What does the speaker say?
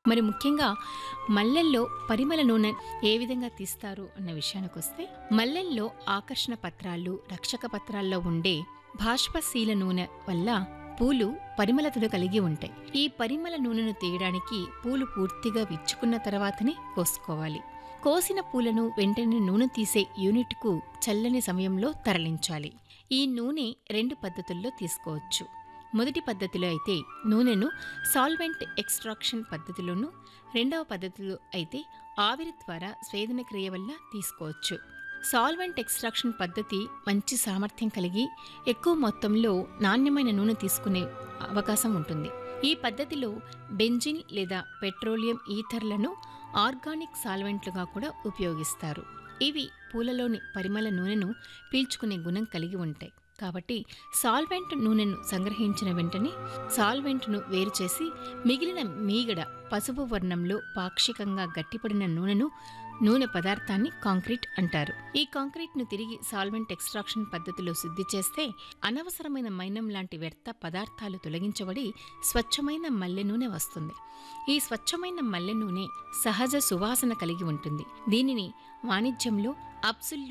మరి ముఖ్యంగా మల్లెల్లో పరిమళ నూనె ఏ విధంగా తీస్తారు అన్న విషయానికి వస్తే మల్లెల్లో ఆకర్షణ పత్రాలు రక్షక పత్రాల్లో ఉండే బాష్పశీల నూనె వల్ల పూలు పరిమళతను కలిగి ఉంటాయి ఈ పరిమళ నూనెను తీయడానికి పూలు పూర్తిగా విచ్చుకున్న తర్వాతనే కోసుకోవాలి కోసిన పూలను వెంటనే నూనె తీసే యూనిట్కు చల్లని సమయంలో తరలించాలి ఈ నూనె రెండు పద్ధతుల్లో తీసుకోవచ్చు మొదటి పద్ధతిలో అయితే నూనెను సాల్వెంట్ ఎక్స్ట్రాక్షన్ పద్ధతిలోను రెండవ పద్ధతిలో అయితే ఆవిరి ద్వారా స్వేదన క్రియ వల్ల తీసుకోవచ్చు సాల్వెంట్ ఎక్స్ట్రాక్షన్ పద్ధతి మంచి సామర్థ్యం కలిగి ఎక్కువ మొత్తంలో నాణ్యమైన నూనె తీసుకునే అవకాశం ఉంటుంది ఈ పద్ధతిలో బెంజిన్ లేదా పెట్రోలియం ఈథర్లను ఆర్గానిక్ సాల్వెంట్లుగా కూడా ఉపయోగిస్తారు ఇవి పూలలోని పరిమళ నూనెను పీల్చుకునే గుణం కలిగి ఉంటాయి కాబట్టి సాల్వెంట్ నూనెను సంగ్రహించిన వెంటనే సాల్వెంట్ను వేరు చేసి మిగిలిన మీగడ పసుపు వర్ణంలో పాక్షికంగా గట్టిపడిన నూనెను నూనె పదార్థాన్ని కాంక్రీట్ అంటారు ఈ కాంక్రీట్ను తిరిగి సాల్వెంట్ ఎక్స్ట్రాక్షన్ పద్ధతిలో శుద్ధి చేస్తే అనవసరమైన మైనం లాంటి వ్యర్థ పదార్థాలు తొలగించబడి స్వచ్ఛమైన మల్లె నూనె వస్తుంది ఈ స్వచ్ఛమైన మల్లె నూనె సహజ సువాసన కలిగి ఉంటుంది దీనిని వాణిజ్యంలో అబ్సుల్యూట్